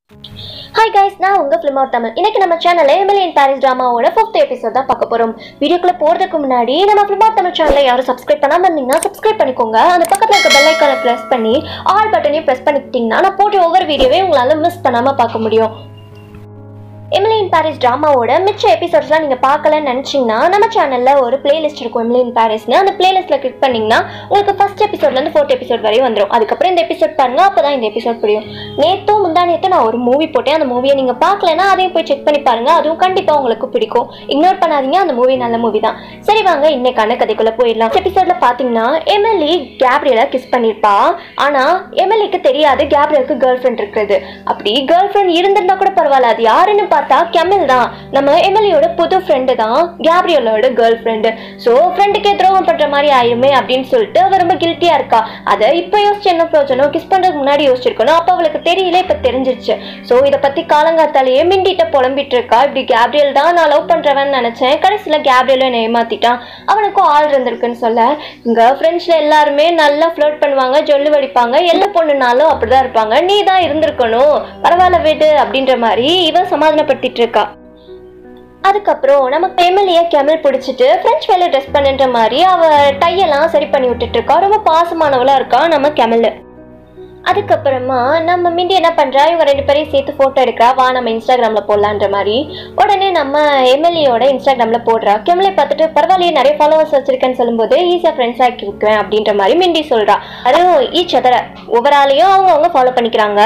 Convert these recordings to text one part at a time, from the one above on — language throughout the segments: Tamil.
ஹாய் கைஸ் நான் உங்க ஃபிலிம் அவுட் தமிழ் இன்னைக்கு நம்ம சேனல்ல எம்எல்ஏ இன் பாரிஸ் டிராமாவோட ஃபிஃப்த் எபிசோட் தான் பார்க்க போறோம் வீடியோக்குள்ள போறதுக்கு முன்னாடி நம்ம ஃபிலிம் அவுட் தமிழ் சேனலை யாரும் சப்ஸ்கிரைப் பண்ணாம இருந்தீங்கன்னா சப்ஸ்கிரைப் பண்ணிக்கோங்க அந்த பக்கத்துல இருக்க பெல் ஐக்கானை பிரஸ் பண்ணி ஆல் பட்டனையும் பிரஸ் பண்ணிக்கிட்டீங்கன்னா நான் போட்ட ஒவ்வொரு வீடியோவே உங்களால மிஸ் பண்ணாம பார்க்க முடியும் எம்எல்ஏ இன் பாரிஸ் ட்ராமாவோட மிச்ச எபிசோட்ஸ்லாம் நீங்கள் பார்க்கலன்னு நினச்சிங்கன்னா நம்ம சேனலில் ஒரு பிளேலிஸ்ட் இருக்கும் எம்எல்ஏ இன் பாரிஸ்னு அந்த பிளேலிஸ்ட்டில் கிளிக் பண்ணிங்கன்னா உங்களுக்கு ஃபஸ்ட் எபிசோட்லேருந்து ஃபோர்த் எபிசோட் வரையும் வந்துடும் அதுக்கப்புறம் இந்த எபிசோட் பாருங்க அப்போ தான் இந்த எபிசோட் புரியும் நேற்றும் முந்தா நேற்று நான் ஒரு மூவி போட்டேன் அந்த மூவியை நீங்கள் பார்க்கலன்னா அதையும் போய் செக் பண்ணி பாருங்க அதுவும் கண்டிப்பாக உங்களுக்கு பிடிக்கும் இக்னோர் பண்ணாதீங்க அந்த மூவி நல்ல மூவி தான் சரி வாங்க இன்னைக்கான கதைக்குள்ளே போயிடலாம் எபிசோடில் பார்த்தீங்கன்னா எம்எல்ஏ கேப்ரியலை கிஸ் பண்ணியிருப்பா ஆனால் எம்எல்ஏக்கு தெரியாது கேப்ரியலுக்கு கேர்ள் ஃப்ரெண்ட் இருக்குது அப்படி கேர்ள் ஃப்ரெண்ட் இருந்திருந்தா கூட பரவாயில்ல அது யாருன்னு பார்த்தா கெமில் தான் நம்ம எம்எல்ஏயோட புது ஃப்ரெண்டு தான் கேப்ரியலோட கேர்ள் ஃப்ரெண்டு ஸோ ஃப்ரெண்டுக்கே துரோகம் பண்ற மாதிரி ஆயிருமே அப்படின்னு சொல்லிட்டு அவ ரொம்ப கில்ட்டியா இருக்கா அதை இப்போ யோசிச்சு என்ன பிரயோஜனம் கிஸ் பண்றதுக்கு முன்னாடி யோசிச்சிருக்கணும் அப்போ அவளுக்கு தெரியல இப்போ தெரிஞ்சிருச்சு ஸோ இதை பத்தி காலங்காத்தாலேயே மிண்டிட்ட புலம்பிட்டு இருக்கா இப்படி கேப்ரியல் தான் நான் லவ் பண்றவன் நினைச்சேன் கடைசியில் கேப்ரியலும் என்னை ஏமாத்திட்டான் அவனுக்கும் ஆள் இருந்திருக்குன்னு சொல்ல இங்க ஃப்ரெண்ட்ஸ்ல எல்லாருமே நல்லா ஃப்ளோட் பண்ணுவாங்க ஜொல்லு வடிப்பாங்க எல்லா பொண்ணுனாலும் அப்படிதான் இருப்பாங்க நீ தான் இருந்திருக்கணும் பரவாயில்ல விடு அப்படின்ற மாதிரி இவன் சமாதானப்படுத்திட்டு இருக்கா அதுக்கப்புறம் நமக்கு எம்எல்ஏ கெமில் பிடிச்சிட்டு ஃப்ரெஞ்ச் வேலை ட்ரெஸ் பண்ணுன்ற மாதிரி அவ டையெல்லாம் சரி பண்ணி விட்டுட்டு இருக்கா ரொம்ப பாசமானவளா இருக்கா நம்ம கெமில் அதுக்கப்புறமா நம்ம மிண்டி என்ன பண்றா இவங்க ரெண்டு பேரையும் சேர்த்து போட்டோ எடுக்கிறா வா நம்ம இன்ஸ்டாகிராம்ல போடலான்ற மாதிரி உடனே நம்ம எம்எல்ஏயோட இன்ஸ்டாகிராம்ல போடுறா கெமலை பார்த்துட்டு பரவாயில்லையே நிறைய ஃபாலோவர்ஸ் வச்சிருக்கேன்னு சொல்லும்போது ஈஸியா ஃப்ரெண்ட்ஸ் ஆக்கி வைக்கிறேன் அப்படின்ற மாதிரி மிண்டி சொல்றா அதுவும் ஈச் அதர ஒவ்வொரு ஆளையும் அவங்க அவங்க ஃபாலோ பண்ணிக்கிறாங்க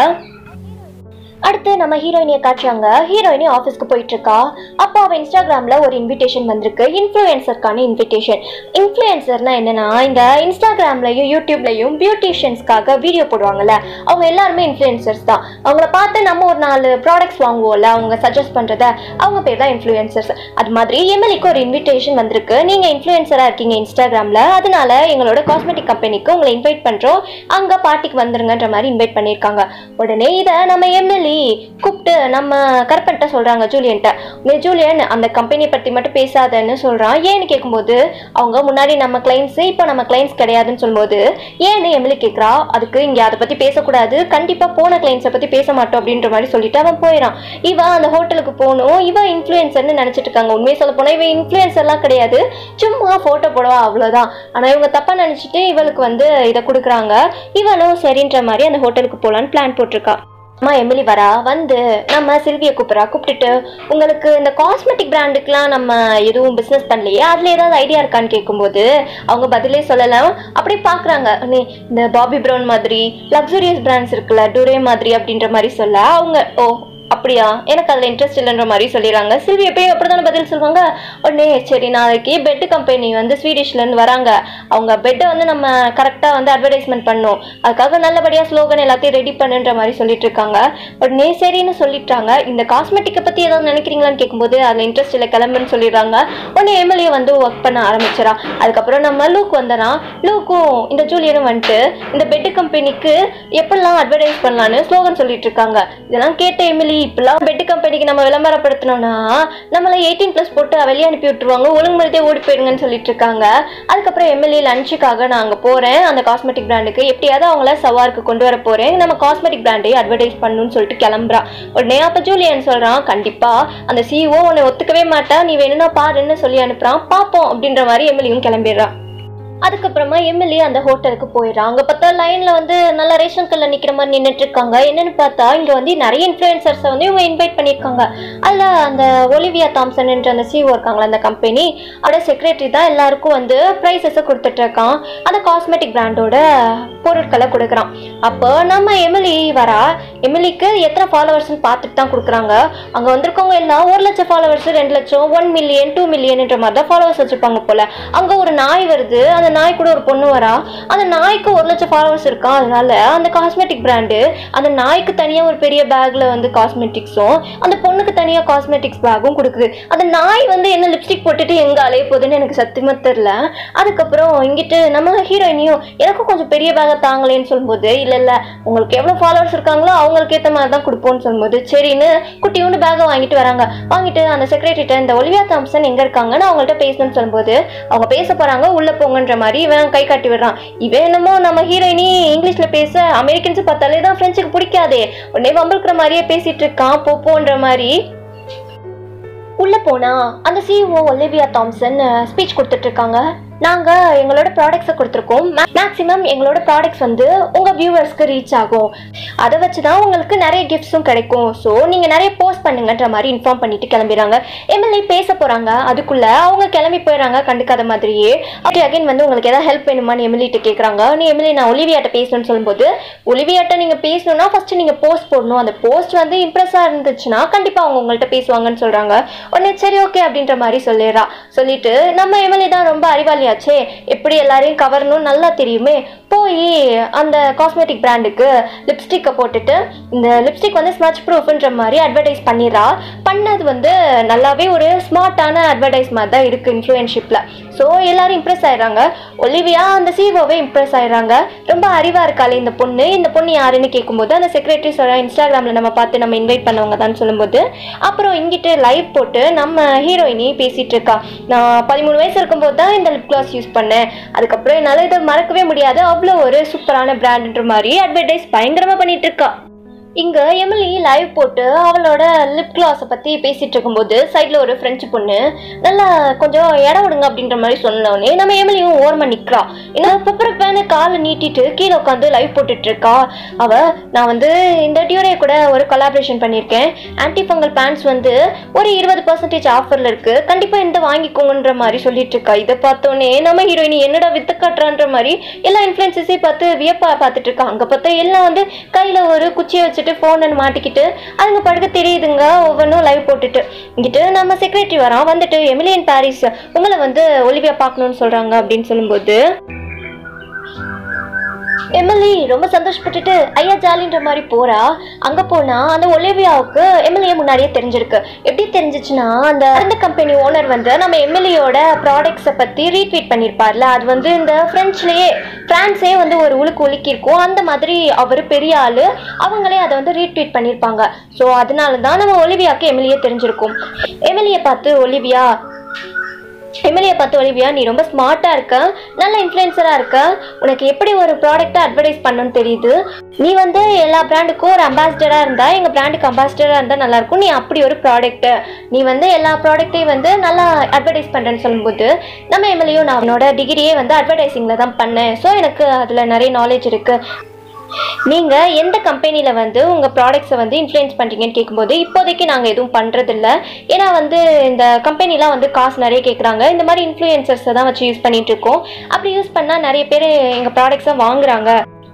அடுத்து நம்ம ஹீரோயினியை காட்டுறாங்க ஹீரோயினி ஆஃபீஸ்க்கு போயிட்டு இருக்கா அப்போ அவ இன்ஸ்டாகிராம்ல ஒரு இன்விடேஷன் வந்திருக்கு இன்ஃப்ளூயன்சருக்கான இன்விடேஷன் இன்ஃப்ளூயன்சர்னா என்னன்னா இந்த இன்ஸ்டாகிராம்லயும் யூடியூப்லயும் பியூட்டிஷியன்ஸ்க்காக வீடியோ போடுவாங்கல்ல அவங்க எல்லாருமே இன்ஃப்ளூயன்சர்ஸ் தான் அவங்கள பார்த்து நம்ம ஒரு நாலு ப்ராடக்ட்ஸ் வாங்குவோம்ல அவங்க சஜஸ்ட் பண்றத அவங்க பேர் தான் இன்ஃப்ளூயன்சர்ஸ் அது மாதிரி எம்எல்ஏக்கு ஒரு இன்விடேஷன் வந்திருக்கு நீங்க இன்ஃப்ளூயன்சரா இருக்கீங்க இன்ஸ்டாகிராம்ல அதனால எங்களோட காஸ்மெட்டிக் கம்பெனிக்கு உங்களை இன்வைட் பண்றோம் அங்க பார்ட்டிக்கு வந்துருங்கன்ற மாதிரி இன்வைட் பண்ணியிருக்காங்க உடனே இதை நம்ம எம்எல்ஏ கூப்பிட்டு நம்ம கற்பன்ட்ட சொல்றாங்க ஜூலியன்ட்ட நீ ஜூலியன் அந்த கம்பெனியை பத்தி மட்டும் பேசாதன்னு சொல்றான் ஏன்னு கேட்கும்போது அவங்க முன்னாடி நம்ம கிளைண்ட்ஸ் இப்போ நம்ம கிளைண்ட்ஸ் கிடையாதுன்னு சொல்லும்போது ஏன்னு எம்எல்ஏ கேட்குறா அதுக்கு இங்க அதை பத்தி பேசக்கூடாது கண்டிப்பா போன கிளைண்ட்ஸை பத்தி பேச மாட்டோம் அப்படின்ற மாதிரி சொல்லிட்டு அவன் போயிடான் இவன் அந்த ஹோட்டலுக்கு போகணும் இவன் இன்ஃப்ளூயன்சர்னு நினைச்சிட்டு இருக்காங்க உண்மையை சொல்ல போனா இவன் இன்ஃப்ளூயன்சர்லாம் கிடையாது சும்மா போட்டோ போடுவா அவ்வளவுதான் ஆனா இவங்க தப்பா நினைச்சிட்டு இவளுக்கு வந்து இதை கொடுக்குறாங்க இவளும் சரின்ற மாதிரி அந்த ஹோட்டலுக்கு போலான்னு பிளான் போட்டிருக்கா அம்மா எமிலி வரா வந்து நம்ம சில்வியை கூப்பிட்றா கூப்பிட்டுட்டு உங்களுக்கு இந்த காஸ்மெட்டிக் பிராண்டுக்கெலாம் நம்ம எதுவும் பிஸ்னஸ் பண்ணலையே அதில் ஏதாவது ஐடியா இருக்கான்னு கேட்கும்போது அவங்க பதிலே சொல்லலாம் அப்படியே பார்க்குறாங்க நீ இந்த பாபி ப்ரௌன் மாதிரி லக்ஸுரியஸ் பிராண்ட்ஸ் இருக்குல்ல டூரே மாதிரி அப்படின்ற மாதிரி சொல்ல அவங்க ஓ அப்படியா எனக்கு அதில் இன்ட்ரெஸ்ட் இல்லைன்ற மாதிரி சொல்லிடுறாங்க சில்வி எப்பயும் அப்படி தானே பதில் சொல்லுவாங்க உடனே சரி நாளைக்கு பெட்டு கம்பெனி வந்து ஸ்வீடிஷ்லேருந்து வராங்க அவங்க பெட்டை வந்து நம்ம கரெக்டாக வந்து அட்வர்டைஸ்மெண்ட் பண்ணோம் அதுக்காக நல்லபடியாக ஸ்லோகன் எல்லாத்தையும் ரெடி பண்ணுன்ற மாதிரி சொல்லிட்டு இருக்காங்க உடனே சரின்னு சொல்லிட்டாங்க இந்த காஸ்மெட்டிக்கை பற்றி ஏதாவது நினைக்கிறீங்களான்னு கேட்கும்போது அதில் இன்ட்ரெஸ்ட் இல்லை கிளம்புன்னு சொல்லிடுறாங்க உடனே எம்எல்ஏ வந்து ஒர்க் பண்ண ஆரம்பிச்சிடா அதுக்கப்புறம் நம்ம லூக் வந்தனா லூக்கும் இந்த ஜூலியரும் வந்துட்டு இந்த பெட்டு கம்பெனிக்கு எப்படிலாம் அட்வர்டைஸ் பண்ணலான்னு ஸ்லோகன் சொல்லிட்டு இருக்காங்க இதெல்லாம் கேட்ட எமிலி இப்பெல்லாம் பெட்டு கம்பெனிக்கு நம்ம விளம்பரப்படுத்தணும்னா நம்மள எயிட்டீன் ப்ளஸ் போட்டு வெளியே அனுப்பி விட்டுருவாங்க ஒழுங்கு மருதே ஓடி போயிடுங்கன்னு சொல்லிட்டு இருக்காங்க அதுக்கப்புறம் எம்எல்ஏ லஞ்சுக்காக நான் அங்கே போகிறேன் அந்த காஸ்மெட்டிக் பிராண்டுக்கு எப்படியாவது அவங்கள சவாருக்கு கொண்டு வர போகிறேன் நம்ம காஸ்மெட்டிக் பிராண்டை அட்வர்டைஸ் பண்ணணும்னு சொல்லிட்டு கிளம்புறா உடனே அப்போ ஜூலியன் சொல்கிறான் கண்டிப்பாக அந்த சிஇஓ உன்னை ஒத்துக்கவே மாட்டா நீ வேணும்னா பாருன்னு சொல்லி அனுப்புகிறான் பார்ப்போம் அப்படின்ற மாதிரி எம்எல்ஏயும் கிளம்பிடுறான் அதுக்கப்புறமா எம்எல்ஏ அந்த ஹோட்டலுக்கு போயிடுறான் அங்கே பார்த்தா லைனில் வந்து நல்லா ரேஷன் கல்லில் நிற்கிற மாதிரி நின்றுட்டு இருக்காங்க என்னன்னு பார்த்தா இங்கே வந்து நிறைய இன்ஃப்ளூயன்சர்ஸை வந்து இவங்க இன்வைட் பண்ணியிருக்காங்க அதில் அந்த ஒலிவியா தாம்சன் என்ற அந்த சிஓ இருக்காங்களா அந்த கம்பெனி அதோட செக்ரட்டரி தான் எல்லாருக்கும் வந்து ப்ரைஸஸை கொடுத்துட்டு இருக்கான் அந்த காஸ்மெட்டிக் பிராண்டோட பொருட்களை கொடுக்குறான் அப்போ நம்ம எமிலி வரா எமிலிக்கு எத்தனை ஃபாலோவர்ஸ்னு பார்த்துட்டு தான் கொடுக்குறாங்க அங்கே வந்திருக்கவங்க எல்லாம் ஒரு லட்சம் ஃபாலோவர்ஸ் ரெண்டு லட்சம் ஒன் மில்லியன் டூ மில்லியன்ன்ற மாதிரி தான் ஃபாலோவர்ஸ் வச்சுருப்பாங்க போல அங்கே ஒரு நாய் வருது அந்த நாய் கூட ஒரு பொண்ணு வரா அந்த நாய்க்கு ஒரு லட்சம் ஃபாலோவர்ஸ் இருக்கான் அதனால அந்த காஸ்மெட்டிக் பிராண்டு அந்த நாய்க்கு தனியாக ஒரு பெரிய பேக்கில் வந்து காஸ்மெட்டிக்ஸும் அந்த பொண்ணுக்கு தனியாக காஸ்மெட்டிக்ஸ் பேக்கும் கொடுக்குது அந்த நாய் வந்து என்ன லிப்ஸ்டிக் போட்டுட்டு எங்கே அலைய போகுதுன்னு எனக்கு சத்தியமாக தெரில அதுக்கப்புறம் இங்கிட்டு நம்ம ஹீரோயினியும் எனக்கும் கொஞ்சம் பெரிய பேக்கை தாங்களேன்னு சொல்லும்போது இல்லை இல்லை உங்களுக்கு எவ்வளோ ஃபாலோவர்ஸ் இருக்காங்களோ அவங்களுக்கு ஏற்ற மாதிரி தான் கொடுப்போம்னு சொல்லும்போது சரின்னு குட்டியோண்டு பேக்கை வாங்கிட்டு வராங்க வாங்கிட்டு அந்த செக்ரட்டரிட்ட இந்த ஒலிவியா தாம்சன் எங்கே இருக்காங்கன்னு அவங்கள்ட்ட பேசணும்னு சொல்லும்போது அவங்க பேச போகிறாங்க உள்ளே போங்கன்ற மாதிரி இவன் கை காட்டி விடுறான் இவன் என்னமோ நம்ம ஹீரோயினி இங்கிலீஷ்ல பேச அமெரிக்கன்ஸ் பார்த்தாலே தான் ஃப்ரெண்ட்ஸுக்கு பிடிக்காதே உடனே வம்பிழுக்கிற மாதிரியே பேசிட்டு இருக்கான் போப்போன்ற மாதிரி உள்ள போனா அந்த சிஇஓ ஒலிவியா தாம்சன் ஸ்பீச் கொடுத்துட்டு இருக்காங்க நாங்க எங்களோட ப்ராடக்ட்ஸை கொடுத்துருக்கோம் மேக்ஸிமம் எங்களோட ப்ராடக்ட்ஸ் வந்து உங்க வியூவர்ஸ்க்கு ரீச் ஆகும் அதை வச்சு தான் உங்களுக்கு நிறைய கிஃப்ட்ஸும் கிடைக்கும் ஸோ நீங்க நிறைய போஸ்ட் பண்ணுங்கன்ற மாதிரி இன்ஃபார்ம் பண்ணிட்டு கிளம்பிடுறாங்க எம்எல்ஏ பேச போறாங்க அதுக்குள்ள அவங்க கிளம்பி போயிடுறாங்க கண்டுக்காத மாதிரியே அப்படி அகைன் வந்து உங்களுக்கு ஏதாவது ஹெல்ப் வேணுமான்னு எம்எல்ஏட்ட கேட்குறாங்க நீ எம்எல்ஏ நான் ஒலிவியாட்ட பேசணும்னு சொல்லும்போது ஒலிவியாட்ட நீங்க பேசணும்னா ஃபர்ஸ்ட் நீங்க போஸ்ட் போடணும் அந்த போஸ்ட் வந்து இம்ப்ரெஸ்ஸாக இருந்துச்சுன்னா கண்டிப்பா அவங்க உங்கள்கிட்ட பேசுவாங்கன்னு சொல்றாங்க உடனே சரி ஓகே அப்படின்ற மாதிரி சொல்லிடுறா சொல்லிட்டு நம்ம எம்எல்ஏ தான் ரொம்ப அறிவாளியாச்சே எப்படி எல்லாரையும் கவரணும் நல்லா தெரியுமே போய் அந்த காஸ்மெட்டிக் பிராண்டுக்கு லிப்ஸ்டிக்கை போட்டுட்டு இந்த லிப்ஸ்டிக் வந்து ஸ்மச் ப்ரூஃப்ன்ற மாதிரி அட்வர்டைஸ் பண்ணிடுறா பண்ணது வந்து நல்லாவே ஒரு ஸ்மார்ட்டான அட்வர்டைஸ் மாதிரி தான் இருக்குது இன்ஃப்ளூயன்ஷிப்பில் ஸோ எல்லாரும் இம்ப்ரெஸ் ஆயிடுறாங்க ஒலிவியா அந்த சிஓவே இம்ப்ரெஸ் ஆயிடுறாங்க ரொம்ப அறிவாக இருக்காளே இந்த பொண்ணு இந்த பொண்ணு யாருன்னு கேட்கும்போது அந்த செக்ரட்டரி சொல்ல இன்ஸ்டாகிராமில் நம்ம பார்த்து நம்ம இன்வைட் பண்ணவங்க தான் சொல்லும்போது அப்புறம் இங்கிட்டு லைவ் போட்டு நம்ம ஹீரோயினி பேசிகிட்டு இருக்கா நான் பதிமூணு வயசு இருக்கும்போது தான் இந்த லிப் கிளாஸ் யூஸ் பண்ணேன் அதுக்கப்புறம் என்னால் இதை மறக்கவே முடியாது அவ்வளோ ஒரு சூப்பரான பிராண்டுன்ற மாதிரி அட்வர்டைஸ் பயங்கரமாக பண்ணிட்டு இருக்கா இங்க எமிலி லைவ் போட்டு அவளோட லிப் கிளாஸை பத்தி பேசிட்டு இருக்கும்போது சைட்ல ஒரு ஃப்ரெஞ்சு பொண்ணு நல்லா கொஞ்சம் இடம் விடுங்க அப்படின்ற மாதிரி சொன்னோடனே நம்ம எமிலியும் ஓரமா நிக்கிறா ஏன்னா புப்பரப்பான காலை நீட்டிட்டு கீழே உட்காந்து லைவ் போட்டுட்டு இருக்கா அவ நான் வந்து இந்த டியூரே கூட ஒரு கொலாபரேஷன் பண்ணியிருக்கேன் ஆன்டி ஃபங்கல் பேண்ட்ஸ் வந்து ஒரு இருபது பர்சன்டேஜ் ஆஃபர்ல இருக்கு கண்டிப்பா இந்த வாங்கிக்கோங்கன்ற மாதிரி சொல்லிட்டு இருக்கா இதை பார்த்தோன்னே நம்ம ஹீரோயினி என்னடா வித்து காட்டுறான்ற மாதிரி எல்லா இன்ஃப்ளூயன்சஸையும் பார்த்து வியப்பா பார்த்துட்டு இருக்கா அங்க பார்த்தா எல்லாம் வந்து கையில ஒரு குச்சியை வச்சுட்டு ஃபோனை மாட்டிக்கிட்டு அதுங்க படுக்க தெரியுதுங்க ஒவ்வொன்றும் லைவ் போட்டுட்டு இங்கிட்டு நம்ம செக்ரட்டரி வரான் வந்துட்டு எமிலியன் பாரிஸ் உங்களை வந்து ஒலிவியா பார்க்கணும்னு சொல்றாங்க அப்படின்னு சொல்லும்போது எம்எல்ஏ ரொம்ப சந்தோஷப்பட்டுட்டு ஐயா ஜாலின்ற மாதிரி போறா அங்க போனா அந்த ஒலிவியாவுக்கு எம்எல்ஏ முன்னாடியே தெரிஞ்சிருக்கு எப்படி தெரிஞ்சிச்சுன்னா அந்த அந்த கம்பெனி ஓனர் வந்து நம்ம எம்எல்ஏயோட ப்ராடக்ட்ஸை பத்தி ரீட்வீட் பண்ணியிருப்பார்ல அது வந்து இந்த ஃப்ரெண்ட்ஸ்லயே பிரான்ஸே வந்து ஒரு உலுக்கு உலுக்கி இருக்கும் அந்த மாதிரி அவர் பெரிய ஆளு அவங்களே அதை வந்து ரீட்வீட் பண்ணியிருப்பாங்க ஸோ அதனால தான் நம்ம ஒலிவியாவுக்கு எம்எல்ஏ தெரிஞ்சிருக்கும் எம்எல்ஏ பார்த்து ஒலிவியா எம்எல்ஏ பார்த்து ஒலிவியா நீ ரொம்ப ஸ்மார்ட்டாக இருக்க நல்ல இன்ஃப்ளூயன்சராக இருக்க உனக்கு எப்படி ஒரு ப்ராடக்ட்டை அட்வர்டைஸ் பண்ணணும்னு தெரியுது நீ வந்து எல்லா பிராண்டுக்கும் ஒரு அம்பாசிடராக இருந்தால் எங்கள் பிராண்டுக்கு அம்பாசிடராக இருந்தால் நல்லாயிருக்கும் நீ அப்படி ஒரு ப்ராடக்ட்டு நீ வந்து எல்லா ப்ராடக்ட்டையும் வந்து நல்லா அட்வர்டைஸ் பண்ணுறேன்னு சொல்லும்போது நம்ம எம்எல்ஏயும் நான் அவனோட டிகிரியே வந்து அட்வர்டைஸிங்கில் தான் பண்ணேன் ஸோ எனக்கு அதில் நிறைய நாலேஜ் இருக்குது நீங்கள் எந்த கம்பெனியில் வந்து உங்கள் ப்ராடக்ட்ஸை வந்து இன்ஃப்ளூயன்ஸ் பண்ணுறீங்கன்னு கேட்கும்போது இப்போதைக்கு நாங்கள் எதுவும் பண்ணுறதில்ல ஏன்னா வந்து இந்த கம்பெனிலாம் வந்து காசு நிறைய கேட்குறாங்க இந்த மாதிரி இன்ஃப்ளூயன்சர்ஸை தான் வச்சு யூஸ் பண்ணிட்டு இருக்கோம் அப்படி யூஸ் பண்ணால் நிறைய பேர் எங்கள் ப்ராடக்ட்ஸை வாங்குறாங்க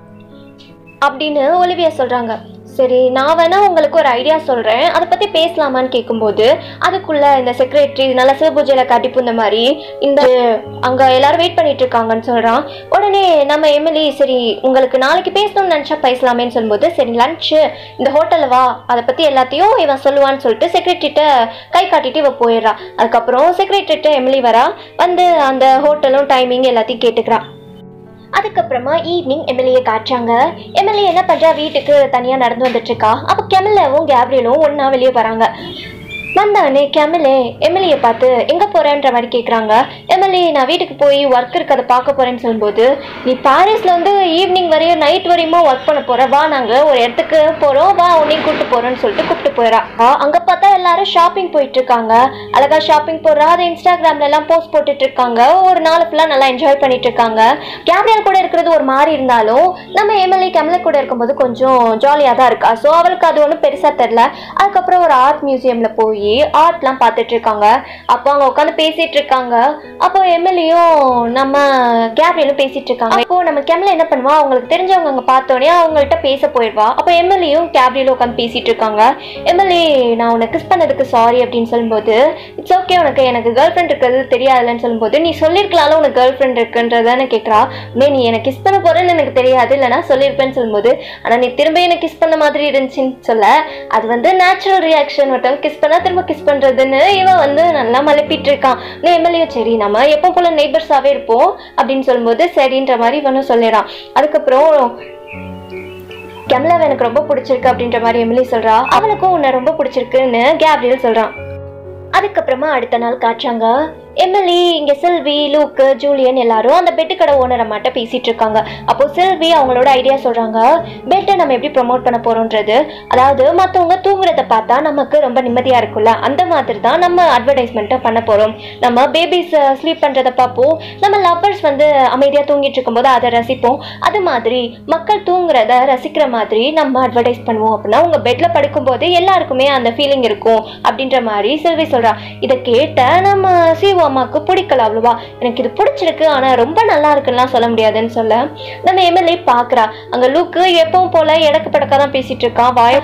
அப்படின்னு ஒலிவியா சொல்கிறாங்க சரி நான் வேணா உங்களுக்கு ஒரு ஐடியா சொல்கிறேன் அதை பற்றி பேசலாமான்னு கேட்கும்போது அதுக்குள்ள இந்த செக்ரட்டரி நல்லா சிவபூஜையில் கட்டிப்பு இந்த மாதிரி இந்த அங்கே எல்லாரும் வெயிட் பண்ணிட்டு இருக்காங்கன்னு சொல்கிறான் உடனே நம்ம எம்எல்ஏ சரி உங்களுக்கு நாளைக்கு பேசணும்னு நினச்சா பேசலாமேன்னு சொல்லும்போது சரி லஞ்சு இந்த ஹோட்டலில் வா அதை பற்றி எல்லாத்தையும் இவன் சொல்லுவான்னு சொல்லிட்டு செக்ரட்டரிட்ட கை காட்டிட்டு இவ போயிடுறா அதுக்கப்புறம் செக்ரட்டரிட்ட எம்எல்ஏ வரா வந்து அந்த ஹோட்டலும் டைமிங் எல்லாத்தையும் கேட்டுக்கிறா அதுக்கப்புறமா ஈவினிங் எம்எல்ஏ காட்டுறாங்க எம்எல்ஏ என்ன பண்றா வீட்டுக்கு தனியா நடந்து வந்துட்டு இருக்கா அப்போ கெமலவும் கேப்ரியலும் ஒண்ணா வெளியே வராங்க வந்தவனே கெமலே எம்எல்ஏ பார்த்து எங்க போறேன்ற மாதிரி கேக்குறாங்க எம்எல்ஏ நான் வீட்டுக்கு போய் ஒர்க் இருக்கு அதை பார்க்க போறேன்னு சொல்லும்போது நீ பாரிஸ்ல வந்து ஈவினிங் வரையும் நைட் வரையுமா ஒர்க் பண்ண போற வா நாங்க ஒரு இடத்துக்கு போறோம் வா உன்னையும் கூப்பிட்டு போறோம்னு சொல்லிட்டு கூப்பிட்டு போயிடா ஆ, அங்க பார்த்தா எல்லாரும் ஷாப்பிங் போயிட்டு இருக்காங்க அழகா ஷாப்பிங் போடுறா அதை இன்ஸ்டாகிராம்ல எல்லாம் போஸ்ட் போட்டுட்டு இருக்காங்க ஒரு நாள் ஃபுல்லா நல்லா என்ஜாய் பண்ணிட்டு இருக்காங்க கேப்ரியல் கூட இருக்கிறது ஒரு மாதிரி இருந்தாலும் நம்ம எம்எல்ஏ கமலை கூட இருக்கும்போது கொஞ்சம் ஜாலியாக தான் இருக்கா ஸோ அவளுக்கு அது ஒன்றும் பெருசாக தெரில அதுக்கப்புறம் ஒரு ஆர்ட் மியூசியமில் போய் ஆர்ட்லாம் பார்த்துட்டு இருக்காங்க அப்போ அவங்க உட்காந்து பேசிட்டு இருக்காங்க அப்போ எம்எல்ஏயும் நம்ம கேப்ரியலும் பேசிட்டு இருக்காங்க அப்போ நம்ம கெமலை என்ன பண்ணுவா அவங்களுக்கு தெரிஞ்சவங்க அங்கே பார்த்தோன்னே அவங்கள்ட்ட பேச போயிடுவா அப்போ எம்எல்ஏயும் கேப்ரியலும் உட்காந்து பேசிட்டு இருக்காங்க எம்எல்ஏ நான் உன்னை கிஸ் பண்ணதுக்கு சாரி அப்படின்னு சொல்லும்போது இட்ஸ் ஓகே உனக்கு எனக்கு கேர்ள் ஃப்ரெண்ட் இருக்கிறது தெரியாதுன்னு சொல்லும்போது நீ சொல்லியிருக்கலாம்ல உனக்கு கேர்ள் ஃப்ரெண்ட் இருக்குன்றதானே கேட்குறா மே நீ எனக்கு கிஸ் பண்ண போறேன்னு எனக்கு தெரியாது இல்லைனா சொல்லியிருப்பேன்னு சொல்லும்போது ஆனால் நீ திரும்ப எனக்கு கிஸ் பண்ண மாதிரி இருந்துச்சுன்னு சொல்ல அது வந்து நேச்சுரல் ரியாக்ஷன் ஒருத்தவங்க கிஸ் பண்ணா திரும்ப கிஸ் பண்றதுன்னு இவன் வந்து நல்லா மலைப்பிட்டு இருக்கான் நீ எம்எல்ஏ சரி நம்ம எப்போ போல நெய்பர்ஸாவே இருப்போம் அப்படின்னு சொல்லும்போது சரின்ற மாதிரி இவனும் சொல்லிடுறான் அதுக்கப்புறம் கமலாவை எனக்கு ரொம்ப பிடிச்சிருக்கு அப்படின்ற மாதிரி எமிலி சொல்றா அவளுக்கும் உன்னை ரொம்ப பிடிச்சிருக்குன்னு கேப்ரியல் சொல்றான் அதுக்கப்புறமா அடுத்த நாள் காட்டுறாங்க எம்எல்ஏ இங்க செல்வி லூக்கு ஜூலியன் எல்லாரும் அந்த பெட்டு கடை ஓனர் அம்மாட்ட பேசிட்டு இருக்காங்க அப்போ செல்வி அவங்களோட ஐடியா சொல்றாங்க பெட்டை நம்ம எப்படி ப்ரோமோட் பண்ண போறோம்ன்றது அதாவது மற்றவங்க தூங்குறத பார்த்தா நமக்கு ரொம்ப நிம்மதியா இருக்கும்ல அந்த மாதிரி தான் நம்ம அட்வர்டைஸ்மெண்ட்டை பண்ண போறோம் நம்ம பேபிஸ் ஸ்லீப் பண்றத பார்ப்போம் நம்ம லவ்வர்ஸ் வந்து அமைதியா தூங்கிட்டு இருக்கும்போது அதை ரசிப்போம் அது மாதிரி மக்கள் தூங்குறத ரசிக்கிற மாதிரி நம்ம அட்வர்டைஸ் பண்ணுவோம் அப்படின்னா உங்க பெட்ல படுக்கும்போது எல்லாருக்குமே அந்த ஃபீலிங் இருக்கும் அப்படின்ற மாதிரி செல்வி சொல்றா இதை கேட்ட நம்ம சிஓ அம்மாவுக்கு பிடிக்கல அவ்வளவா எனக்கு இது பிடிச்சிருக்கு ஆனா ரொம்ப நல்லா இருக்குன்னுலாம் சொல்ல முடியாதுன்னு சொல்ல நம்ம எம்எல்ஏ பாக்குறா அங்க லூக்கு எப்பவும் போல எடக்கு படக்கா தான் பேசிட்டு இருக்கான் வாய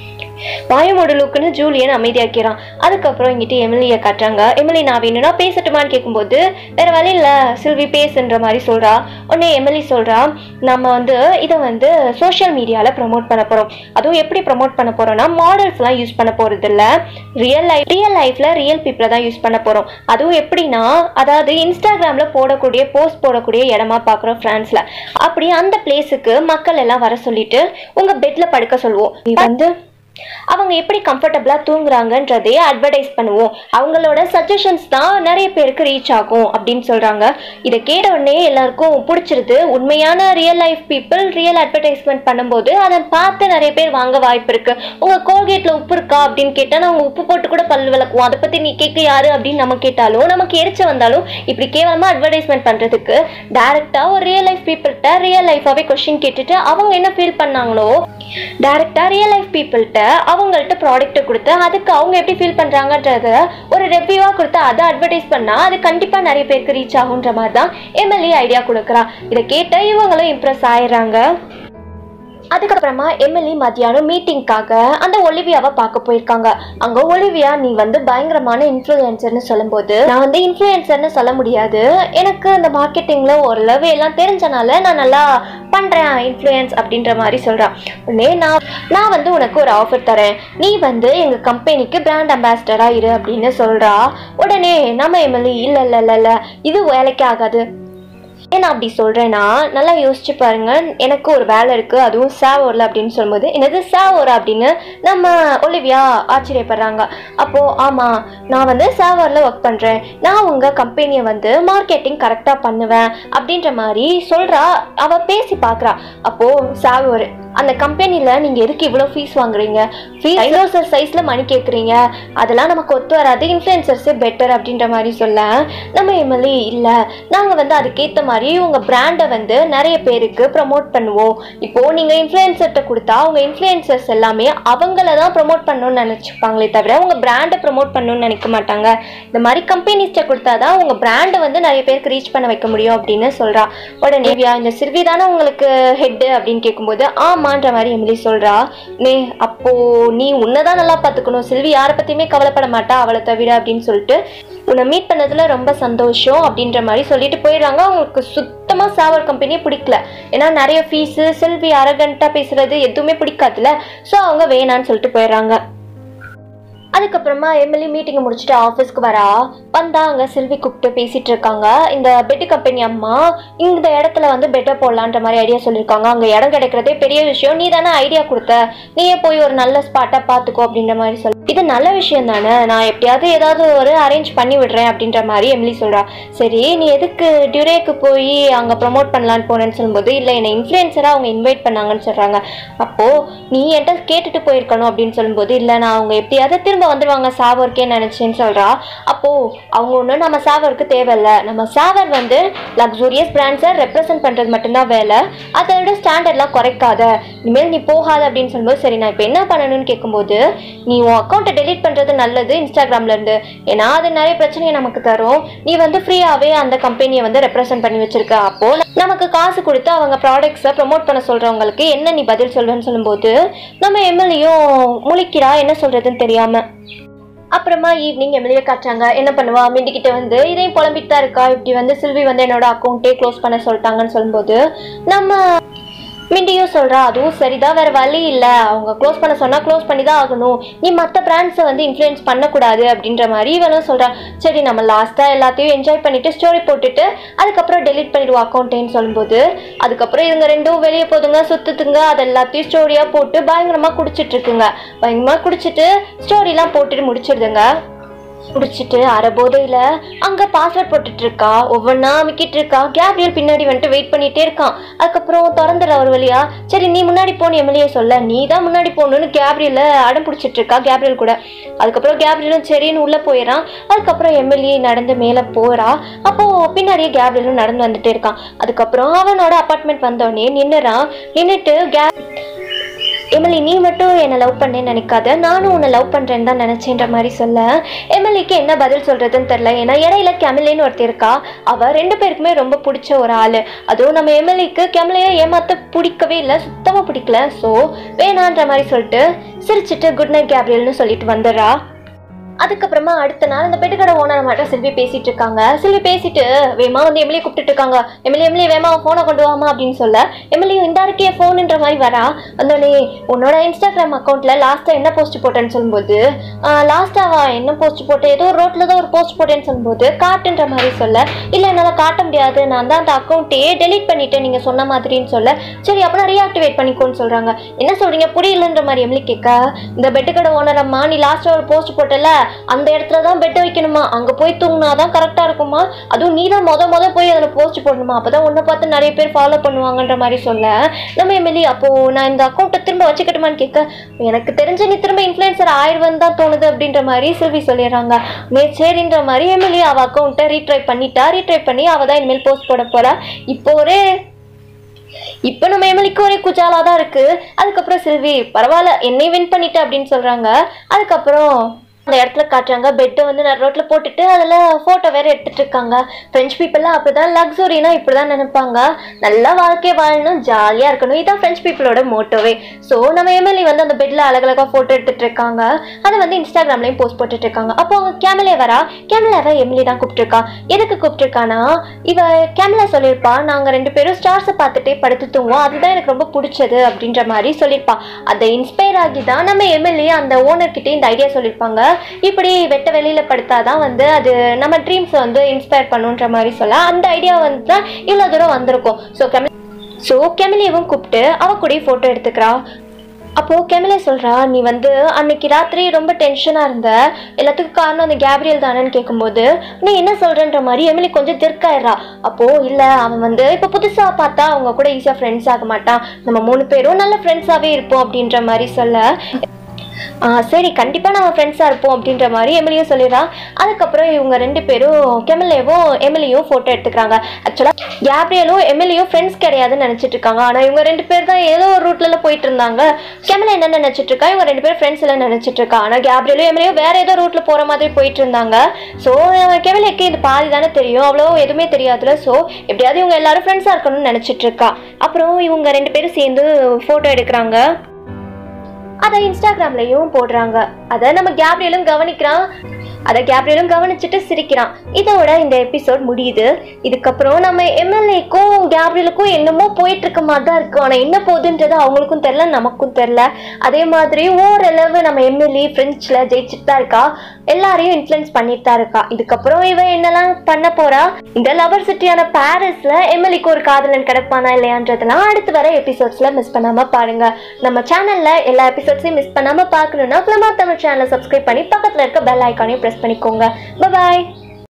வாயமோட லுக்குன்னு ஜூலியன் அமைதியாக்கிறான் அதுக்கப்புறம் இங்கிட்டு எமிலியை காட்டுறாங்க எமிலி நான் வேணும்னா பேசட்டுமான்னு கேட்கும்போது வேற வழி இல்லை சில்வி பேசுன்ற மாதிரி சொல்றா உடனே எமிலி சொல்றா நம்ம வந்து இதை வந்து சோஷியல் மீடியாவில் ப்ரமோட் பண்ண போகிறோம் அதுவும் எப்படி ப்ரமோட் பண்ண போறோம்னா மாடல்ஸ்லாம் யூஸ் பண்ண போறது இல்ல ரியல் லைஃப் ரியல் லைஃப்ல ரியல் பீப்புளை தான் யூஸ் பண்ண போறோம் அதுவும் எப்படின்னா அதாவது இன்ஸ்டாகிராம்ல போடக்கூடிய போஸ்ட் போடக்கூடிய இடமா பார்க்குறோம் ஃப்ரான்ஸ்ல அப்படி அந்த பிளேஸுக்கு மக்கள் எல்லாம் வர சொல்லிட்டு உங்க பெட்ல படுக்க சொல்லுவோம் நீ வந்து அவங்க எப்படி கம்ஃபர்டபுளாக தூங்குறாங்கன்றதையே அட்வர்டைஸ் பண்ணுவோம் அவங்களோட சஜஷன்ஸ் தான் நிறைய பேருக்கு ரீச் ஆகும் அப்படின்னு சொல்கிறாங்க இதை கேட்ட உடனே எல்லாருக்கும் பிடிச்சிருது உண்மையான real life people real advertisement பண்ணும்போது அதை பார்த்து நிறைய பேர் வாங்க வாய்ப்பு இருக்கு உங்கள் கோல்கேட்டில் உப்பு இருக்கா அப்படின்னு கேட்டால் நாங்கள் உப்பு போட்டு கூட பல் விளக்குவோம் அதை பற்றி நீ கேட்க யாரு அப்படின்னு நம்ம கேட்டாலும் நமக்கு எரிச்ச வந்தாலும் இப்படி கேவலமாக அட்வர்டைஸ்மெண்ட் பண்ணுறதுக்கு டேரெக்டாக ஒரு ரியல் லைஃப் பீப்புள்கிட்ட ரியல் லைஃபாகவே கொஷின் கேட்டுட்டு அவங்க என்ன ஃபீல் பண்ணாங்களோ டேரெக்டாக ரியல் லைஃப் பீப்புள்கிட்ட அவங்கள்ட்ட ப்ராடக்ட்டை கொடுத்து அதுக்கு அவங்க எப்படி ஃபீல் பண்ணுறாங்கன்றத ஒரு ரெவ்யூவாக கொடுத்து அதை அட்வர்டைஸ் பண்ணால் அது கண்டிப்பாக நிறைய பேருக்கு ரீச் ஆகுன்ற மாதிரி தான் எம்எல்ஏ ஐடியா கொடுக்குறா இதை கேட்ட இவங்களும் இம்ப்ரெஸ் ஆயிடுறாங்க அதுக்கப்புறமா எம்எல்ஏ மத்தியானம் மீட்டிங்காக அந்த ஒலிவியாவை பார்க்க போயிருக்காங்க அங்க ஒலிவியா நீ வந்து பயங்கரமான இன்ஃப்ளூயன்சர்னு சொல்லும்போது நான் வந்து இன்ஃப்ளூயன்சர்னு சொல்ல முடியாது எனக்கு அந்த மார்க்கெட்டிங்ல ஓரளவு எல்லாம் தெரிஞ்சனால நான் நல்லா பண்றேன் இன்ஃப்ளூயன்ஸ் அப்படின்ற மாதிரி சொல்றான் உடனே நான் நான் வந்து உனக்கு ஒரு ஆஃபர் தரேன் நீ வந்து எங்க கம்பெனிக்கு பிராண்ட் அம்பாசிடரா இரு அப்படின்னு சொல்றா உடனே நம்ம எம்எல்ஏ இல்ல இல்ல இல்ல இல்ல இது வேலைக்கு ஆகாது ஏன் நான் அப்படி சொல்கிறேன்னா நல்லா யோசிச்சு பாருங்க எனக்கு ஒரு வேலை இருக்குது அதுவும் சாவோரில் அப்படின்னு சொல்லும்போது என்னது சாவோரா அப்படின்னு நம்ம ஒலிவியா ஆச்சரியப்படுறாங்க அப்போது ஆமாம் நான் வந்து சாவோரில் ஒர்க் பண்ணுறேன் நான் உங்கள் கம்பெனியை வந்து மார்க்கெட்டிங் கரெக்டாக பண்ணுவேன் அப்படின்ற மாதிரி சொல்கிறா அவள் பேசி பார்க்குறா அப்போது சாவோர் அந்த கம்பெனியில் நீங்கள் எதுக்கு இவ்வளோ ஃபீஸ் வாங்குறீங்க ஃபீஸ் டைனோசர் சைஸில் மணி கேட்குறீங்க அதெல்லாம் நமக்கு ஒத்து வராது இன்ஃப்ளூயன்சர்ஸே பெட்டர் அப்படின்ற மாதிரி சொல்ல நம்ம எம்எல்ஏ இல்லை நாங்கள் வந்து அதுக்கேற்ற மாதிரி உங்கள் பிராண்டை வந்து நிறைய பேருக்கு ப்ரமோட் பண்ணுவோம் இப்போது நீங்கள் இன்ஃப்ளூயன்சர்கிட்ட கொடுத்தா உங்கள் இன்ஃப்ளூயன்சர்ஸ் எல்லாமே அவங்கள தான் ப்ரமோட் பண்ணணும்னு நினச்சிப்பாங்களே தவிர உங்கள் பிராண்டை ப்ரமோட் பண்ணணும்னு நினைக்க மாட்டாங்க இந்த மாதிரி கம்பெனிஸ்ட்டை கொடுத்தா தான் உங்கள் பிராண்டை வந்து நிறைய பேருக்கு ரீச் பண்ண வைக்க முடியும் அப்படின்னு சொல்கிறா உடனே வியா இந்த சிறுவி தானே உங்களுக்கு ஹெட்டு அப்படின்னு கேட்கும்போது ஆமான்ற மாதிரி எமிலி சொல்கிறா நே அப்போ நீ உன்னை தான் நல்லா பார்த்துக்கணும் சில்வி யாரை பற்றியுமே கவலைப்பட மாட்டா அவளை தவிர அப்படின்னு சொல்லிட்டு உன்னை மீட் பண்ணதுல ரொம்ப சந்தோஷம் அப்படின்ற மாதிரி சொல்லிட்டு போயிடுறாங்க அவங்களுக்கு சுத்தமாக சாவர் கம்பெனியே பிடிக்கல ஏன்னா நிறைய ஃபீஸு செல்வி அரகண்ட்டாக பேசுறது எதுவுமே பிடிக்காதுல்ல ஸோ அவங்க வேணான்னு சொல்லிட்டு போயிடுறாங்க அதுக்கப்புறமா எம்எல்ஏ மீட்டிங்கை முடிச்சுட்டு ஆஃபீஸ்க்கு வரா வந்தா அங்கே செல்வி கூப்பிட்டு பேசிட்டு இருக்காங்க இந்த பெட்டு கம்பெனி அம்மா இந்த இடத்துல வந்து பெட்டை போடலான்ற மாதிரி ஐடியா சொல்லியிருக்காங்க அங்கே இடம் கிடைக்கிறதே பெரிய விஷயம் நீ தானே ஐடியா கொடுத்த நீயே போய் ஒரு நல்ல ஸ்பாட்டாக பார்த்துக்கோ அப்படின்ற மாதிரி சொல்லு இது நல்ல விஷயம் தானே நான் எப்படியாவது ஏதாவது ஒரு அரேஞ்ச் பண்ணி விடுறேன் அப்படின்ற மாதிரி எம்லி சொல்கிறா சரி நீ எதுக்கு டியூரேக்கு போய் அங்கே ப்ரமோட் பண்ணலான்னு போனேன்னு சொல்லும்போது இல்லை என்னை இன்ஃப்ளூயன்சராக அவங்க இன்வைட் பண்ணாங்கன்னு சொல்கிறாங்க அப்போது நீ என்கிட்ட கேட்டுட்டு போயிருக்கணும் அப்படின்னு சொல்லும்போது இல்லை நான் அவங்க எப்படியாவது திரும்ப வந்துடுவாங்க சாவருக்கே நினச்சேன்னு சொல்கிறா அப்போது அவங்க ஒன்றும் நம்ம சாவருக்கு தேவையில்ல நம்ம சாவர் வந்து லக்ஸூரியஸ் பிராண்ட்ஸை ரெப்ரசன்ட் பண்ணுறது மட்டும்தான் வேலை அதை விட ஸ்டாண்டர்ட்லாம் குறைக்காத இனிமேல் நீ போகாத அப்படின்னு சொல்லும்போது சரி நான் இப்போ என்ன பண்ணணும்னு கேட்கும்போது நீ உன் அக்கௌண்ட்டை டெலீட் பண்ணுறது நல்லது இன்ஸ்டாகிராம்ல இருந்து ஏன்னா அது நிறைய பிரச்சனையை நமக்கு தரும் நீ வந்து ஃப்ரீயாகவே அந்த கம்பெனியை வந்து ரெப்ரசன்ட் பண்ணி வச்சிருக்க அப்போ நமக்கு காசு கொடுத்து அவங்க ப்ராடக்ட்ஸை ப்ரொமோட் பண்ண சொல்கிறவங்களுக்கு என்ன நீ பதில் சொல்வேன்னு சொல்லும்போது நம்ம எம்எல்ஏயும் முழிக்கிறா என்ன சொல்கிறதுன்னு தெரியாமல் அப்புறமா ஈவினிங் எம்எல்ஏ காட்டுறாங்க என்ன பண்ணுவா மிண்டிக்கிட்ட வந்து இதையும் புலம்பிட்டு தான் இருக்கா இப்படி வந்து சில்வி வந்து என்னோட அக்கௌண்ட்டே க்ளோஸ் பண்ண சொல்லிட்டாங்கன்னு சொல்லும்போது நம்ம மிண்டியும் சொல்கிறா அதுவும் சரிதான் வேறு வழி இல்லை அவங்க க்ளோஸ் பண்ண சொன்னால் க்ளோஸ் பண்ணி தான் ஆகணும் நீ மற்ற பிராண்ட்ஸை வந்து இன்ஃப்ளூயன்ஸ் பண்ணக்கூடாது அப்படின்ற மாதிரி இவனும் சொல்கிறா சரி நம்ம லாஸ்ட்டாக எல்லாத்தையும் என்ஜாய் பண்ணிவிட்டு ஸ்டோரி போட்டுட்டு அதுக்கப்புறம் டெலீட் பண்ணிடுவோம் அக்கௌண்ட்டேன்னு சொல்லும்போது அதுக்கப்புறம் இவங்க ரெண்டும் வெளியே போதுங்க சுற்றுத்துங்க அது எல்லாத்தையும் ஸ்டோரியாக போட்டு பயங்கரமாக குடிச்சிட்டு இருக்குங்க பயங்கரமாக குடிச்சிட்டு ஸ்டோரிலாம் போட்டுட்டு முடிச்சிடுதுங்க குடிச்சிட்டு அரை போதையில அங்க பாஸ்வேர்ட் போட்டுட்டு இருக்கா ஒவ்வொன்றா அமுக்கிட்டு இருக்கா கேப்ரியல் பின்னாடி வந்துட்டு வெயிட் பண்ணிட்டே இருக்கான் அதுக்கப்புறம் திறந்துடுற ஒரு வழியா சரி நீ முன்னாடி போன்னு எம்எல்ஏ சொல்ல நீ தான் முன்னாடி போகணும்னு கேப்ரியல அடம் பிடிச்சிட்டு இருக்கா கேப்ரியல் கூட அதுக்கப்புறம் கேப்ரியலும் சரின்னு உள்ள போயிடறான் அதுக்கப்புறம் எம்எல்ஏ நடந்து மேலே போறா அப்போ பின்னாடியே கேப்ரியலும் நடந்து வந்துட்டே இருக்கான் அதுக்கப்புறம் அவனோட அப்பார்ட்மெண்ட் வந்தோடனே நின்னுறான் நின்றுட்டு கேப் எம்எல்ஏ நீ மட்டும் என்னை லவ் பண்ணேன்னு நினைக்காத நானும் உன்னை லவ் பண்ணுறேன்னு தான் நினச்சேன்ற மாதிரி சொல்ல எம்எல்ஏக்கு என்ன பதில் சொல்கிறதுன்னு தெரில ஏன்னா இடையில கெமலேன்னு ஒருத்தி இருக்கா அவள் ரெண்டு பேருக்குமே ரொம்ப பிடிச்ச ஒரு ஆள் அதுவும் நம்ம எம்எல்ஏக்கு கெமலையை ஏமாற்ற பிடிக்கவே இல்லை சுத்தமாக பிடிக்கல ஸோ வேணான்ற மாதிரி சொல்லிட்டு சிரிச்சிட்டு குட் நைட் கேப்ரியல்னு சொல்லிட்டு வந்துடுறா அதுக்கப்புறமா அடுத்த நாள் அந்த பெட்டுக்கடை ஓனர் மட்டும் செல்வி பேசிட்டு இருக்காங்க செல்வி பேசிட்டு வேமா வந்து எம்எல்ஏ கூப்பிட்டுட்டு இருக்காங்க எம்எல்ஏ எம்எல்ஏ வேமா ஃபோனை கொண்டு வாமா அப்படின்னு சொல்ல எம்எல்ஏ இந்த இருக்கே ஃபோனுன்ற மாதிரி வரா வந்தோடனே உன்னோட இன்ஸ்டாகிராம் அக்கௌண்ட்ல லாஸ்ட்டாக என்ன போஸ்ட் போட்டேன்னு சொல்லும்போது லாஸ்ட்டாவா என்ன போஸ்ட் போட்டேன் ஏதோ ஒரு ரோட்டில் தான் ஒரு போஸ்ட் போட்டேன்னு சொல்லும்போது காட்டுன்ற மாதிரி சொல்ல இல்லை என்னால் காட்ட முடியாது நான் தான் அந்த அக்கௌண்ட்டையே டெலீட் பண்ணிட்டேன் நீங்கள் சொன்ன மாதிரின்னு சொல்ல சரி அப்போ ரீஆக்டிவேட் பண்ணிக்கோன்னு சொல்கிறாங்க என்ன சொல்கிறீங்க புரியலன்ற மாதிரி எம்எல்ஏ கேட்க இந்த பெட்டுக்கடை ஓனர் அம்மா நீ லாஸ்ட்டாக ஒரு போஸ்ட் போட்டல அந்த இடத்துல தான் பெட் வைக்கணுமா அங்கே போய் தூங்கினா தான் கரெக்டாக இருக்குமா அதுவும் நீ தான் மொத மொத போய் அதில் போஸ்ட் போடணுமா அப்போ தான் உன்னை பார்த்து நிறைய பேர் ஃபாலோ பண்ணுவாங்கன்ற மாதிரி சொல்ல நம்ம எம்எல்ஏ அப்போது நான் இந்த அக்கௌண்ட்டை திரும்ப வச்சுக்கட்டுமான்னு கேட்க எனக்கு தெரிஞ்ச நீ திரும்ப இன்ஃப்ளூயன்சர் ஆயிடுவேன் தான் தோணுது அப்படின்ற மாதிரி செல்வி சொல்லிடுறாங்க மே சரின்ற மாதிரி எம்எல்ஏ அவள் அக்கௌண்ட்டை ரீட்ரை பண்ணிட்டா ரீட்ரை பண்ணி அவள் தான் இனிமேல் போஸ்ட் போட போகிறா இப்போ ஒரே இப்போ நம்ம எம்எல்ஏக்கு ஒரே குஜாலா தான் இருக்கு அதுக்கப்புறம் செல்வி பரவாயில்ல என்னை வின் பண்ணிட்ட அப்படின்னு சொல்றாங்க அதுக்கப்புறம் அந்த இடத்துல காட்டுறாங்க பெட்டை வந்து நான் ரோட்டில் போட்டுட்டு அதில் ஃபோட்டோ வேற எடுத்துட்டு இருக்காங்க ஃப்ரெஞ்ச் பீப்புளெலாம் அப்படி தான் லக்ஸுரினா இப்படி தான் நினைப்பாங்க நல்லா வாழ்க்கை வாழணும் ஜாலியாக இருக்கணும் இதான் ஃப்ரெஞ்ச் பீப்புளோட மோட்டோவே ஸோ நம்ம எம்எல்ஏ வந்து அந்த பெட்டில் அழகழகாக ஃபோட்டோ எடுத்துட்டு இருக்காங்க அதை வந்து இன்ஸ்டாகிராம்லேயும் போஸ்ட் போட்டுட்டு இருக்காங்க அப்போ அவங்க கேமலே வரா கேமலாவை எம்எல்ஏ தான் கூப்பிட்டுருக்கா எதுக்கு கூப்பிட்டுருக்கானா இவ கேமலா சொல்லியிருப்பா நாங்கள் ரெண்டு பேரும் ஸ்டார்ஸை பார்த்துட்டே படுத்து தூங்குவோம் அதுதான் எனக்கு ரொம்ப பிடிச்சது அப்படின்ற மாதிரி சொல்லியிருப்பா அதை இன்ஸ்பயர் ஆகி தான் நம்ம எம்எல்ஏ அந்த ஓனர்கிட்டே இந்த ஐடியா சொல்லியிருப்பாங்க இப்படி வெட்ட வெளியில் படுத்தாதான் வந்து அது நம்ம ட்ரீம்ஸை வந்து இன்ஸ்பயர் பண்ணுன்ற மாதிரி சொல்ல அந்த ஐடியா வந்து தான் இவ்வளோ தூரம் வந்திருக்கும் ஸோ கெமி ஸோ கெமிலியவும் கூப்பிட்டு அவ கூட ஃபோட்டோ எடுத்துக்கிறா அப்போது கெமிலே சொல்கிறா நீ வந்து அன்னைக்கு ராத்திரி ரொம்ப டென்ஷனாக இருந்த எல்லாத்துக்கும் காரணம் அந்த கேப்ரியல் தானேன்னு கேட்கும்போது நீ என்ன சொல்கிறன்ற மாதிரி எமிலி கொஞ்சம் திருக்காயிடுறா அப்போது இல்லை அவன் வந்து இப்போ புதுசாக பார்த்தா அவங்க கூட ஈஸியாக ஃப்ரெண்ட்ஸ் ஆக மாட்டான் நம்ம மூணு பேரும் நல்ல ஃப்ரெண்ட்ஸாகவே இருப்போம் அப்படின்ற மாதிரி சொல்ல ஆ சரி கண்டிப்பாக நம்ம ஃப்ரெண்ட்ஸாக இருப்போம் அப்படின்ற மாதிரி எமிலியும் சொல்லிடுறா அதுக்கப்புறம் இவங்க ரெண்டு பேரும் கெமிலேவும் எமிலியும் ஃபோட்டோ எடுத்துக்கிறாங்க ஆக்சுவலாக கேப்ரியலும் எமிலியும் ஃப்ரெண்ட்ஸ் கிடையாதுன்னு நினச்சிட்டு இருக்காங்க ஆனால் இவங்க ரெண்டு பேர் தான் ஏதோ ஒரு ரூட்ல போயிட்டு இருந்தாங்க கெமில என்ன நினச்சிட்டு இருக்கா இவங்க ரெண்டு பேரும் ஃப்ரெண்ட்ஸ் எல்லாம் நினச்சிட்டு இருக்கா ஆனால் கேப்ரியலும் எமிலியும் வேற ஏதோ ரூட்ல போகிற மாதிரி போயிட்டு இருந்தாங்க ஸோ கெமிலுக்கு இது பாதி தானே தெரியும் அவ்வளோ எதுவுமே தெரியாதுல ஸோ எப்படியாவது இவங்க எல்லாரும் ஃப்ரெண்ட்ஸாக இருக்கணும்னு நினச்சிட்டு இருக்கா அப்புறம் இவங்க ரெண்டு பேரும் சேர்ந்து ஃபோட்டோ எடுக்கிறாங்க அதை இன்ஸ்டாகிராம்லயும் போடுறாங்க அதை நம்ம கேப்ரியலும் கவனிக்கிறான் அதை கேப்ரியலும் கவனிச்சுட்டு சிரிக்கிறான் இதோட இந்த எபிசோட் முடியுது இதுக்கப்புறம் நம்ம எம்எல்ஏக்கும் கேப்ரியலுக்கும் என்னமோ போயிட்டு இருக்க மாதிரி தான் இருக்கு ஆனால் என்ன போகுதுன்றது அவங்களுக்கும் தெரில நமக்கும் தெரில அதே மாதிரி ஓரளவு நம்ம எம்எல்ஏ ஃப்ரெஞ்சில் ஜெயிச்சுட்டு தான் இருக்கா எல்லாரையும் இன்ஃப்ளூயன்ஸ் பண்ணிட்டு தான் இருக்கா இதுக்கப்புறம் இவன் என்னெல்லாம் பண்ண போறா இந்த லவர் சிட்டியான பாரிஸ்ல எம்எல்ஏக்கு ஒரு காதலன் கிடப்பானா இல்லையான்றதெல்லாம் அடுத்து வர எபிசோட்ஸ்ல மிஸ் பண்ணாம பாருங்க நம்ம சேனல்ல எல்லா எபிசோட்ஸையும் மிஸ் பண்ணாம பார்க்கணும்னா ஃபிலிமா தமிழ் சேனலை சப்ஸ்கிரைப் பண்ணி பக்கத்துல இருக்க பெல் ஐக்கானையும் ப்ரெஸ் பண்ணிக்கோங்க பாய்